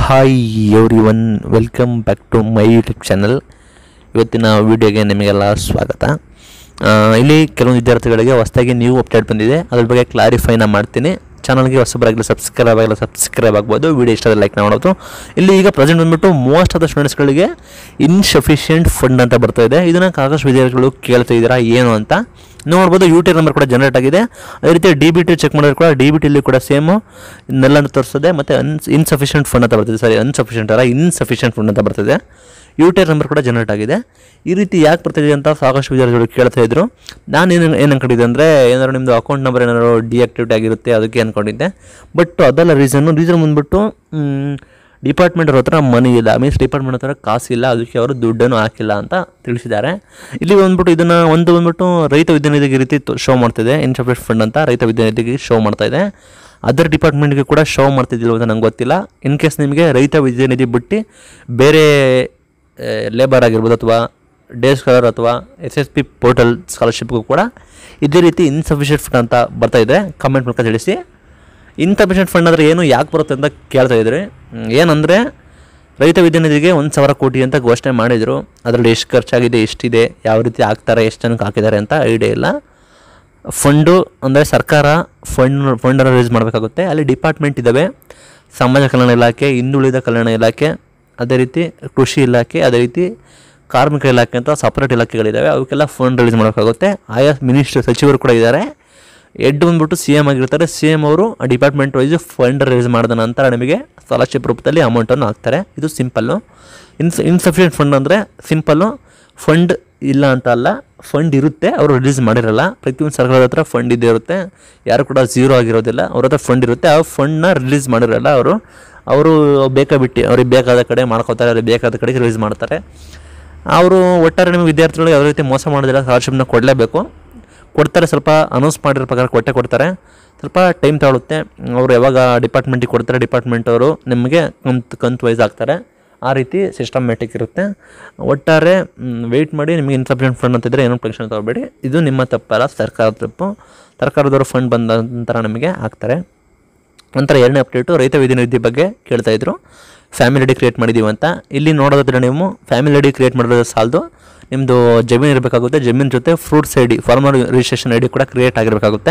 hi everyone welcome back to my YouTube channel ಇವತ್ತಿನ ವಿಡಿಯೋಗೆ ನಿಮಗೆಲ್ಲ ಸ್ವಾಗತ ಆ, ಇಲ್ಲಿ ಕೆಲವೊಂದು ವಿದ್ಯಾರ್ಥಿಗಳಿಗೆ ಹೊಸದಾಗಿ ನ್ಯೂ ಅಪ್ಡೇಟ್ ಬಂದಿದೆ ಅದ್ರ ಬಗ್ಗೆ ಕ್ಲಾರಿಫೈನ ಮಾಡ್ತೀನಿ ಚಾನಲ್ಗೆ ಹೊಸಬರಾಗಲಿ ಸಬ್ಸ್ಕ್ರೈಬ್ ಆಗಲ್ಲ ಸಬ್ಸ್ಕ್ರೈಬ್ ಆಗ್ಬೋದು ವಿಡಿಯೋ ಇಷ್ಟ ಲೈಕ್ ಮಾಡೋದು ಇಲ್ಲಿ ಈಗ ಪ್ರೆಸೆಂಟ್ ಬಂದ್ಬಿಟ್ಟು ಮೋಸ್ಟ್ ಆಫ್ ದ ಸ್ಟೂಡೆಂಟ್ಸ್ಗಳಿಗೆ ಇನ್ಸಫಿಷಿಯೆಂಟ್ ಫಂಡ್ ಅಂತ ಬರ್ತಾ ಇದೆ ಇದನ್ನು ಸಾಕಷ್ಟು ವಿದ್ಯಾರ್ಥಿಗಳು ಕೇಳ್ತಾ ಇದ್ದೀರಾ ಏನು ಅಂತ ನೋಡ್ಬೋದು ಯು ಟಿ ನಂಬರ್ ಕೂಡ ಜನರೇಟ್ ಆಗಿದೆ ಅದೇ ರೀತಿ ಡಿ ಬಿ ಟಿ ಚೆಕ್ ಮಾಡಿದ್ರೆ ಕೂಡ ಡಿ ಬಿ ಟಿಲಿ ಕೂಡ ಸೇಮು ನೆಲ್ಲ ಅಂತ ತೋರಿಸ್ತದೆ ಮತ್ತು ಅನ್ ಇನ್ಸಫಿಷಿಯೆಂಟ್ ಫಂಡ್ ಅಂತ ಬರ್ತಿದೆ ಸಾರಿ ಅನ್ಸಫಿಷಿಯೆಂಟ್ ಅಲ್ಲ ಇನ್ಸಫಿಷಿಯೆಂಟ್ ಫಂಡ್ ಅಂತ ಬರ್ತಿದೆ ಯು ಟಿ ನಂಬರ್ ಕೂಡ ಜನರೇಟ್ ಆಗಿದೆ ಈ ರೀತಿ ಯಾಕೆ ಬರ್ತಿದೆ ಅಂತ ಸಾಕಷ್ಟು ವಿದ್ಯಾರ್ಥಿಗಳು ಕೇಳ್ತಾ ಇದ್ರು ನಾನು ಏನು ಏನು ಅನ್ಕೊಂಡಿದ್ದೆ ಅಂದರೆ ಏನಾದ್ರು ನಿಮ್ಮದು ಅಕೌಂಟ್ ನಂಬರ್ ಏನಾದ್ರು ಡಿಆಕ್ಟಿವೇಟ್ ಆಗಿರುತ್ತೆ ಅದಕ್ಕೆ ಅಂದ್ಕೊಂಡಿದ್ದೆ ಬಟ್ ಅದೆಲ್ಲ ರೀಸನ್ನು ರೀಸನ್ ಬಂದ್ಬಿಟ್ಟು ಡಿಪಾರ್ಟ್ಮೆಂಟ್ ಅವ್ರ ಹತ್ರ ಮನಿ ಇಲ್ಲ ಮೀನ್ಸ್ ಡಿಪಾರ್ಟ್ಮೆಂಟ್ ಹತ್ರ ಕಾಸಿಲ್ಲ ಅದಕ್ಕೆ ಅವರು ದುಡ್ಡನ್ನು ಹಾಕಿಲ್ಲ ಅಂತ ತಿಳಿಸಿದ್ದಾರೆ ಇಲ್ಲಿ ಬಂದ್ಬಿಟ್ಟು ಇದನ್ನು ಒಂದು ಬಂದ್ಬಿಟ್ಟು ರೈತ ವಿದ್ಯಾನಿಧಿಗೆ ಈ ರೀತಿ ಶೋ ಮಾಡ್ತಿದೆ ಇನ್ಸಫಿಷ್ ಫಂಡ್ ಅಂತ ರೈತ ವಿದ್ಯಾನಿಧಿಗೆ ಶೋ ಮಾಡ್ತಾ ಇದೆ ಅದರ್ ಡಿಪಾರ್ಟ್ಮೆಂಟ್ಗೆ ಕೂಡ ಶೋ ಮಾಡ್ತಿದ್ದಿಲ್ಲ ಅಂತ ನಂಗೆ ಗೊತ್ತಿಲ್ಲ ಇನ್ ಕೇಸ್ ನಿಮಗೆ ರೈತ ವಿದ್ಯಾನಿಧಿ ಬಿಟ್ಟು ಬೇರೆ ಲೇಬರ್ ಆಗಿರ್ಬೋದು ಅಥವಾ ಡೇ ಸ್ಕಾಲರ್ ಅಥವಾ ಎಸ್ ಎಸ್ ಪಿ ಪೋರ್ಟಲ್ ಸ್ಕಾಲರ್ಶಿಪ್ಗೂ ಕೂಡ ಇದೇ ರೀತಿ ಇನ್ಸಫಿಷಿಯೆಂಟ್ ಫಂಡ್ ಅಂತ ಬರ್ತಾ ಇದೆ ಕಮೆಂಟ್ ಮೂಲಕ ತಿಳಿಸಿ ಇನ್ಸಫಿಷಿಯೆಂಟ್ ಫಂಡ್ ಅಂದರೆ ಏನು ಯಾಕೆ ಬರುತ್ತೆ ಅಂತ ಕೇಳ್ತಾ ಇದ್ರಿ ಹ್ಮ್, ಏನಂದರೆ ರೈತ ವಿದ್ಯಾನಿಧಿಗೆ ಒಂದು ಸಾವಿರ ಕೋಟಿ ಅಂತ ಘೋಷಣೆ ಮಾಡಿದರು ಅದರಲ್ಲಿ ಎಷ್ಟು ಖರ್ಚಾಗಿದೆ ಎಷ್ಟಿದೆ ಯಾವ ರೀತಿ ಹಾಕ್ತಾರೆ ಎಷ್ಟು ಜನಕ್ಕೆ ಹಾಕಿದ್ದಾರೆ ಅಂತ ಐಡಿಯಾ ಇಲ್ಲ ಫಂಡು ಅಂದರೆ ಸರ್ಕಾರ ಫಂಡ್ ಫಂಡನ್ನು ರಿಲೀಸ್ ಮಾಡಬೇಕಾಗುತ್ತೆ ಅಲ್ಲಿ ಡಿಪಾರ್ಟ್ಮೆಂಟ್ ಇದ್ದಾವೆ ಸಮಾಜ ಕಲ್ಯಾಣ ಇಲಾಖೆ ಹಿಂದುಳಿದ ಕಲ್ಯಾಣ ಇಲಾಖೆ ಅದೇ ರೀತಿ ಕೃಷಿ ಇಲಾಖೆ ಅದೇ ರೀತಿ ಕಾರ್ಮಿಕ ಇಲಾಖೆ ಅಂತ ಸಪ್ರೇಟ್ ಇಲಾಖೆಗಳಿದ್ದಾವೆ ಅವಕ್ಕೆಲ್ಲ ಫಂಡ್ ರಿಲೀಸ್ ಮಾಡಬೇಕಾಗುತ್ತೆ ಆಯಾ ಮಿನಿಸ್ಟರ್ ಸಚಿವರು ಕೂಡ ಇದ್ದಾರೆ ಹೆಡ್ ಬಂದ್ಬಿಟ್ಟು ಸಿ ಎಮ್ ಆಗಿರ್ತಾರೆ ಸಿ ಎಮ್ ಅವರು ಡಿಪಾರ್ಟ್ಮೆಂಟ್ ವೈಸ್ ಫಂಡ್ ರಿಲೀಸ್ ಮಾಡಿದ ನಂತರ ನಿಮಗೆ ಸ್ಕಾಲರ್ಶಿಪ್ ರೂಪದಲ್ಲಿ ಅಮೌಂಟನ್ನು ಹಾಕ್ತಾರೆ ಇದು ಸಿಂಪಲ್ಲು ಇನ್ಸ್ ಇನ್ಸಫಿಷಿಯೆಂಟ್ ಫಂಡ್ ಅಂದರೆ ಸಿಂಪಲ್ಲು ಫಂಡ್ ಇಲ್ಲ ಅಂತ ಅಲ್ಲ ಫಂಡ್ ಇರುತ್ತೆ ಅವರು ರಿಲೀಸ್ ಮಾಡಿರಲ್ಲ ಪ್ರತಿಯೊಂದು ಸರ್ಕಾರದ ಹತ್ರ ಫಂಡ್ ಇದ್ದೇ ಇರುತ್ತೆ ಯಾರು ಕೂಡ ಝೀರೋ ಆಗಿರೋದಿಲ್ಲ ಅವ್ರ ಹತ್ರ ಫಂಡ್ ಇರುತ್ತೆ ಆ ಫಂಡ್ನ ರಿಲೀಸ್ ಮಾಡಿರಲ್ಲ ಅವರು ಅವರು ಬೇಕಾ ಬಿಟ್ಟು ಅವ್ರಿಗೆ ಬೇಕಾದ ಕಡೆ ಮಾಡ್ಕೋತಾರೆ ಅವ್ರಿಗೆ ಬೇಕಾದ ಕಡೆಗೆ ರಿಲೀಸ್ ಮಾಡ್ತಾರೆ ಅವರು ಒಟ್ಟಾರೆ ನಿಮಗೆ ವಿದ್ಯಾರ್ಥಿಗಳಿಗೆ ಯಾವುದೇ ರೀತಿ ಮೋಸ ಮಾಡೋದಿಲ್ಲ ಸ್ಕಾಲರ್ಶಿಪ್ನ ಕೊಡಲೇಬೇಕು ಕೊಡ್ತಾರೆ ಸ್ವಲ್ಪ ಅನೌನ್ಸ್ ಮಾಡಿರೋ ಪ್ರಕಾರ ಕೊಟ್ಟೆ ಕೊಡ್ತಾರೆ ಸ್ವಲ್ಪ ಟೈಮ್ ತಗೊಳುತ್ತೆ ಅವರು ಯಾವಾಗ ಡಿಪಾರ್ಟ್ಮೆಂಟಿಗೆ ಕೊಡ್ತಾರೆ ಡಿಪಾರ್ಟ್ಮೆಂಟ್ ಅವರು ನಿಮಗೆ ಕಂತು ಕಂತು ವೈಸ್ ಆಗ್ತಾರೆ ಆ ರೀತಿ ಸಿಸ್ಟಮ್ಯಾಟಿಕ್ ಇರುತ್ತೆ ಒಟ್ಟಾರೆ ವೆಯ್ಟ್ ಮಾಡಿ ನಿಮಗೆ ಇನ್ಸಫಿಷಿಯೆಂಟ್ ಫಂಡ್ ಅಂತಿದ್ರೆ ಏನೂ ಟೆನ್ಷನ್ ತಗೋಬೇಡಿ ಇದು ನಿಮ್ಮ ತಪ್ಪಲ್ಲ ಸರ್ಕಾರದ ತಪ್ಪು ಸರ್ಕಾರದವರು ಫಂಡ್ ಬಂದ ನಂತರ ನಮಗೆ ಹಾಕ್ತಾರೆ ನಂತರ ಎರಡನೇ ಅಪ್ಡೇಟು ರೈತ ವಿಧಿನಿಧಿ ಬಗ್ಗೆ ಕೇಳ್ತಾ ಇದ್ರು ಫ್ಯಾಮಿಲಿ ಐಡಿ ಕ್ರಿಯೇಟ್ ಮಾಡಿದ್ದೀವಿ ಅಂತ ಇಲ್ಲಿ ನೋಡೋದಾದ್ರೆ ನೀವು ಫ್ಯಾಮಿಲಿ ಐಡಿ ಕ್ರಿಯೇಟ್ ಮಾಡೋದು ಸಾಲದು ನಿಮ್ಮದು ಜಮೀನು ಇರಬೇಕಾಗುತ್ತೆ ಜಮೀನು ಜೊತೆ fruits I D farmer registration I D ಕೂಡ ಕ್ರಿಯೇಟ್ ಆಗಿರಬೇಕಾಗುತ್ತೆ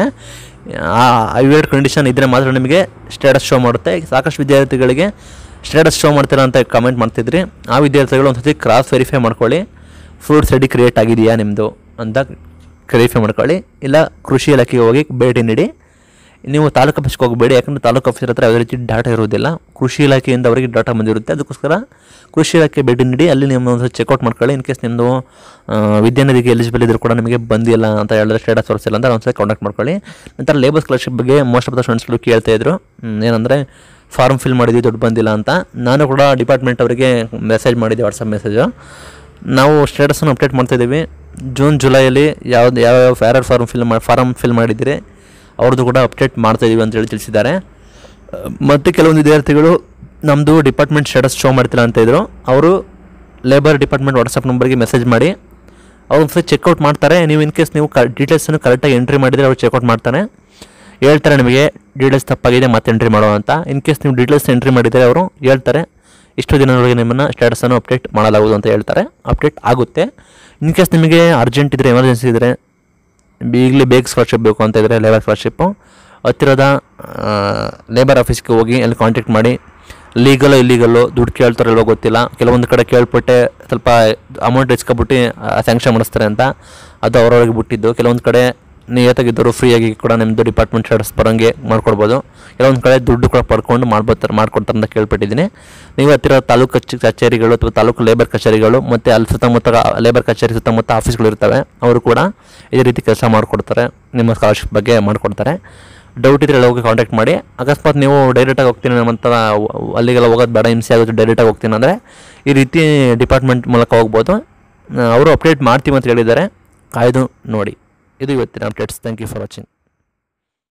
ಆ ಇವೆರಡು ಕಂಡೀಷನ್ ಇದ್ದರೆ ಮಾತ್ರ ನಿಮಗೆ ಸ್ಟೇಟಸ್ ಶೋ ಮಾಡುತ್ತೆ ಸಾಕಷ್ಟು ವಿದ್ಯಾರ್ಥಿಗಳಿಗೆ ಸ್ಟೇಟಸ್ ಶೋ ಮಾಡ್ತೀರಾ ಅಂತ ಕಮೆಂಟ್ ಮಾಡ್ತಿದ್ರಿ ಆ ವಿದ್ಯಾರ್ಥಿಗಳು ಒಂದು ಸತಿ ಕ್ರಾಸ್ ವೆರಿಫೈ ಮಾಡ್ಕೊಳ್ಳಿ ಫ್ರೂಟ್ಸ್ ಐ ಡಿ ಕ್ರಿಯೇಟ್ ಆಗಿದೆಯಾ ನಿಮ್ಮದು ಅಂತ ವೆರಿಫೈ ಮಾಡ್ಕೊಳ್ಳಿ ಇಲ್ಲ ಕೃಷಿ ಇಲಾಖೆಗೆ ಹೋಗಿ ಭೇಟಿ ನೀಡಿ ನೀವು ತಾಲೂಕು ಆಫೀಸ್ಗೆ ಹೋಗಬೇಡಿ ಯಾಕಂದರೆ ತಾಲೂಕು ಆಫೀಸರ್ ಹತ್ರ ಯಾವುದೇ ರೀತಿ ಡಾಟಾ ಇರೋದಿಲ್ಲ ಕೃಷಿ ಇಲಾಖೆಯಿಂದ ಅವರಿಗೆ ಡಾಟಾ ಬಂದಿರುತ್ತೆ ಅದಕ್ಕೋಸ್ಕರ ಕೃಷಿ ಇಲಾಖೆ ಭೇಟಿ ನೀಡಿ ಅಲ್ಲಿ ನಿಮ್ಮ ಒಂದು ಚೆಕ್ಔಟ್ ಮಾಡ್ಕೊಳ್ಳಿ ಇನ್ ಕೇಸ್ ನಿಮ್ಮದು ವಿದ್ಯಾನಿಧಿಗೆ ಎಲಿಜಿಬಲ್ ಇದ್ರೂ ಕೂಡ ನಿಮಗೆ ಬಂದಿಲ್ಲ ಅಂತ ಹೇಳಿದ್ರೆ ಸ್ಟೇಟಸ್ ತೋರಿಸಿಲ್ಲ ಅಂತ ಒಂದ್ಸಲ ಕಾಂಟ್ಯಾಕ್ಟ್ ಮಾಡ್ಕೊಳ್ಳಿ ನಂತರ ಲೇಬರ್ ಸ್ಕಾಲರ್ಶಿಪ್ ಬಗ್ಗೆ ಮೋಸ್ಟ್ ಆಫ್ ದ ಸ್ಟೂಡೆಂಟ್ಸ್ಗಳು ಕೇಳ್ತಾ ಇದ್ರು ಹ್ಮ್, ಏನಂದರೆ ಫಾರ್ಮ್ ಫಿಲ್ ಮಾಡಿದ್ವಿ ದುಡ್ಡು ಬಂದಿಲ್ಲ ಅಂತ ನಾನು ಕೂಡ ಡಿಪಾರ್ಟ್ಮೆಂಟ್ ಅವರಿಗೆ ಮೆಸೇಜ್ ಮಾಡಿದ್ದೆ ವಾಟ್ಸಪ್ ಮೆಸೇಜು ನಾವು ಸ್ಟೇಟಸನ್ನು ಅಪ್ಡೇಟ್ ಮಾಡ್ತಾಯಿದ್ದೀವಿ ಜೂನ್ ಜುಲೈಯಲ್ಲಿ ಯಾವ್ದು ಯಾವ್ಯಾವ ಯಾರ್ಯಾರು ಫಾರ್ಮ್ ಫಿಲ್ ಮಾಡಿ ಫಾರಮ್ ಫಿಲ್ ಮಾಡಿದ್ದೀರಿ ಅವ್ರದ್ದು ಕೂಡ ಅಪ್ಡೇಟ್ ಮಾಡ್ತಾಯಿದ್ದೀವಿ ಅಂತೇಳಿ ತಿಳಿಸಿದ್ದಾರೆ ಅಹ್, ಮತ್ತು ಕೆಲವೊಂದು ವಿದ್ಯಾರ್ಥಿಗಳು ನಮ್ಮದು ಡಿಪಾರ್ಟ್ಮೆಂಟ್ ಸ್ಟೇಟಸ್ ಶೋ ಮಾಡ್ತಿಲ್ಲ ಅಂತ ಇದ್ರು ಅವರು ಲೇಬರ್ ಡಿಪಾರ್ಟ್ಮೆಂಟ್ ವಾಟ್ಸಪ್ ನಂಬರ್ಗೆ ಮೆಸೇಜ್ ಮಾಡಿ ಅವ್ರು ಒಂದ್ಸರಿ ಚೆಕ್ಔಟ್ ಮಾಡ್ತಾರೆ ನೀವು ಇನ್ ಕೇಸ್ ನೀವು ಕ ಡೀಟೇಲ್ಸನ್ನು ಕರೆಕ್ಟಾಗಿ ಎಂಟ್ರಿ ಮಾಡಿದರೆ ಅವ್ರು ಚೆಕ್ಔಟ್ ಮಾಡ್ತಾರೆ ಹೇಳ್ತಾರೆ ನಿಮಗೆ ಡೀಟೇಲ್ಸ್ ತಪ್ಪಾಗಿದೆ ಮತ್ತೆ ಎಂಟ್ರಿ ಮಾಡೋ ಅಂತ ಇನ್ ಕೇಸ್ ನೀವು ಡೀಟೇಲ್ಸ್ ಎಂಟ್ರಿ ಮಾಡಿದರೆ ಅವರು ಹೇಳ್ತಾರೆ ಇಷ್ಟು ದಿನದೊಳಗೆ ನಿಮ್ಮನ್ನು ಸ್ಟೇಟಸನ್ನು ಅಪ್ಡೇಟ್ ಮಾಡಲಾಗುವುದು ಅಂತ ಹೇಳ್ತಾರೆ ಅಪ್ಡೇಟ್ ಆಗುತ್ತೆ ಇನ್ ಕೇಸ್ ನಿಮಗೆ ಅರ್ಜೆಂಟ್ ಇದ್ದರೆ ಎಮರ್ಜೆನ್ಸಿ ಇದ್ದರೆ ಈಗಲೇ ಬೇಗ ಸ್ಕಾಲರ್ಶಿಪ್ ಬೇಕು ಅಂತ ಇದ್ದರೆ ಲೇಬರ್ ಸ್ಕಾಲರ್ಶಿಪ್ಪು ಹತ್ತಿರದ ಲೇಬರ್ ಆಫೀಸ್ಗೆ ಹೋಗಿ ಅಲ್ಲಿ ಕಾಂಟ್ಯಾಕ್ಟ್ ಮಾಡಿ ಲೀಗಲು ಇಲ್ಲೀಗಲ್ಲು ದುಡ್ಡು ಕೇಳ್ತಾರೋ ಇಲ್ವೋ ಗೊತ್ತಿಲ್ಲ ಕೆಲವೊಂದು ಕಡೆ ಕೇಳ್ಬಿಟ್ಟೆ ಸ್ವಲ್ಪ ಅಮೌಂಟ್ ಇಸ್ಕೊಬಿಟ್ಟು ಸ್ಯಾಂಕ್ಷನ್ ಮಾಡಿಸ್ತಾರೆ ಅಂತ ಅದು ಅವ್ರವ್ರಿಗೆ ಬಿಟ್ಟಿದ್ದು ಕೆಲವೊಂದು ಕಡೆ ನಿಯತ್ತಾಗಿದ್ದರು ಫ್ರೀಯಾಗಿ ಕೂಡ ನಿಮ್ಮದು ಡಿಪಾರ್ಟ್ಮೆಂಟ್ ಸ್ಟೇಟಸ್ ಬರೋಂಗೆ ಮಾಡ್ಕೊಡ್ಬೋದು ಕೆಲವೊಂದು ಕಡೆ ದುಡ್ಡು ಕೂಡ ಪಡ್ಕೊಂಡು ಮಾಡ್ಬೋತಾರೆ ಮಾಡ್ಕೊಡ್ತಾರೆ ಅಂತ ಕೇಳ್ಬಿಟ್ಟಿದ್ದೀನಿ ನೀವು ಹತ್ತಿರ ತಾಲೂಕು ಕಚ್ ಕಚೇರಿಗಳು ಅಥವಾ ತಾಲೂಕು ಲೇಬರ್ ಕಚೇರಿಗಳು ಮತ್ತು ಅಲ್ಲಿ ಸುತ್ತಮುತ್ತ ಲೇಬರ್ ಕಚೇರಿ ಸುತ್ತಮುತ್ತ ಆಫೀಸ್ಗಳು ಇರ್ತವೆ ಅವರು ಕೂಡ ಇದೇ ರೀತಿ ಕೆಲಸ ಮಾಡಿಕೊಡ್ತಾರೆ ನಿಮ್ಮ ಸ್ಕಾಲರ್ಶಿಪ್ ಬಗ್ಗೆ ಮಾಡಿಕೊಡ್ತಾರೆ ಡೌಟ್ ಇದ್ದರೆ ಹೋಗಿ ಕಾಂಟ್ಯಾಕ್ಟ್ ಮಾಡಿ ಅಕಸ್ಮಾತ್ ನೀವು ಡೈರೆಕ್ಟಾಗಿ ಹೋಗ್ತೀನಿ ನಮ್ಮಂತ ಅಲ್ಲಿಗೆಲ್ಲ ಹೋಗೋದು ಬೇಡ ಹಿಂಸೆ ಆಗುತ್ತೆ ಡೈರೆಕ್ಟಾಗಿ ಹೋಗ್ತೀನಿ ಅಂದರೆ ಈ ರೀತಿ ಡಿಪಾರ್ಟ್ಮೆಂಟ್ ಮೂಲಕ ಹೋಗ್ಬೋದು ಅವರು ಅಪ್ಡೇಟ್ ಮಾಡ್ತೀವಿ ಅಂತ ಹೇಳಿದ್ದಾರೆ ಕಾಯ್ದು ನೋಡಿ ಇದು ಇವತ್ತಿನ updates thank you for watching